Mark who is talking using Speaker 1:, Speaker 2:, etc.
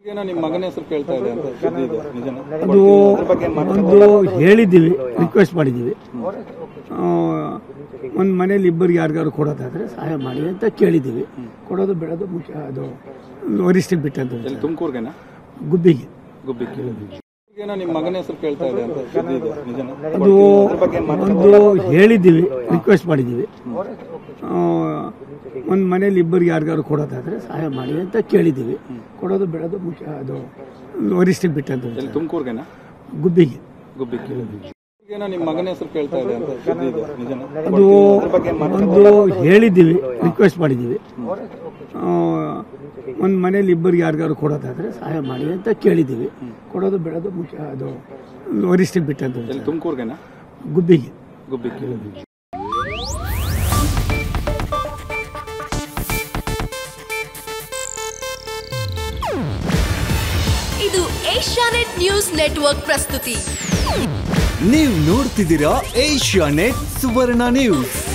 Speaker 1: ಏನೋ ನಿಮ್ಮ ಮಗನ ಹೆಸರು ಕೇಳ್ತಾ ಇದೆ ಅಂತ ಸುದ್ದಿ ಇದೆ ನಿಜನಾ
Speaker 2: ಅದು ಒಂದು ಹೇಳಿದ್ದೀವಿ ರಿಕ್ವೆಸ್ಟ್ ಮಾಡಿದ್ದೀವಿ ಒಂದು ಮನೇಲಿ ಇಬ್ಬರಿಗೆ ಯಾರಿಗಾರು ಕೊಡೋದಾದ್ರೆ ಸಹಾಯ ಮಾಡಿ ಅಂತ ಕೇಳಿದ್ದೀವಿ ಕೊಡೋದು ಬಿಡೋದು ಮುಖ್ಯ ಅದು ವರಿಷ್ಠಿಗೆ ಬಿಟ್ಟಂತ
Speaker 1: ಎಲ್ಲಿ ತುಮಕೂರ್ಗೆನಾ
Speaker 2: ಗುಬ್ಬಿಗೆ
Speaker 1: ಗುಬ್ಬಿಕ್ಕೆ ಏನೋ ನಿಮ್ಮ ಮಗನ ಹೆಸರು ಕೇಳ್ತಾ ಇದೆ ಅಂತ ಸುದ್ದಿ ಇದೆ ನಿಜನಾ
Speaker 2: ಅದು ಒಂದು ಹೇಳಿದ್ದೀವಿ ರಿಕ್ವೆಸ್ಟ್ ಮಾಡಿದ್ದೀವಿ ಒಂದು ಮನೇಲಿ ಇಬ್ಬರಿಗೆ ಯಾರಿಗಾರು ಕೊಡೋದಾದ್ರೆ ಸಹಾಯ ಮಾಡಿ ಅಂತ ಕೇಳಿದ್ದೀವಿ ಕೊಡೋದು ಬಿಡೋದು ಮುಖ್ಯ ಅದು ವರಿಷ್ಠಿಗೆ ಬಿಟ್ಟಂತ
Speaker 1: ಎಲ್ಲಿ ತುಮಕೂರ್ಗೆನಾ
Speaker 2: ಗುಬ್ಬಿಗೆ
Speaker 1: ಗುಬ್ಬಿಕ್ಕೆ ಏನೋ ನಿಮ್ಮ ಮಗನ ಹೆಸರು ಕೇಳ್ತಾ ಇದೆ ಅಂತ ಸುದ್ದಿ ಇದೆ ನಿಜನಾ
Speaker 2: ಅದು ಒಂದು ಹೇಳಿದ್ದೀವಿ ರಿಕ್ವೆಸ್ಟ್ ಮಾಡಿದ್ದೀವಿ ಒಂದು ಮನೇಲಿ ಇಬ್ಬರಿಗೆ ಯಾರಿಗಾರು ಕೊಡೋದಾದ್ರೆ ಸಹಾಯ ಮಾಡಿ ಅಂತ ಕೇಳಿದ್ದೀವಿ ಕೊಡೋದು ಬಿಡೋದು ಮುಖ್ಯ ಅದು ವರಿಷ್ಠಿಗೆ ಬಿಟ್ಟಂತ
Speaker 1: ಎಲ್ಲಿ ತುಮಕೂರ್ಗೆನಾ
Speaker 2: ಗುಬ್ಬಿಗೆ
Speaker 1: ಗುಬ್ಬಿಕ್ಕೆ
Speaker 3: ಇದು ಏಷ್ಯಾನೆಟ್ ನ್ಯೂಸ್ ನೆಟ್ವರ್ಕ್ ಪ್ರಸ್ತುತಿ
Speaker 4: ನೀವು ನೋಡ್ತಿದ್ದೀರಾ ಏಷ್ಯಾ ನೆಟ್ ಸುವರ್ಣ ನ್ಯೂಸ್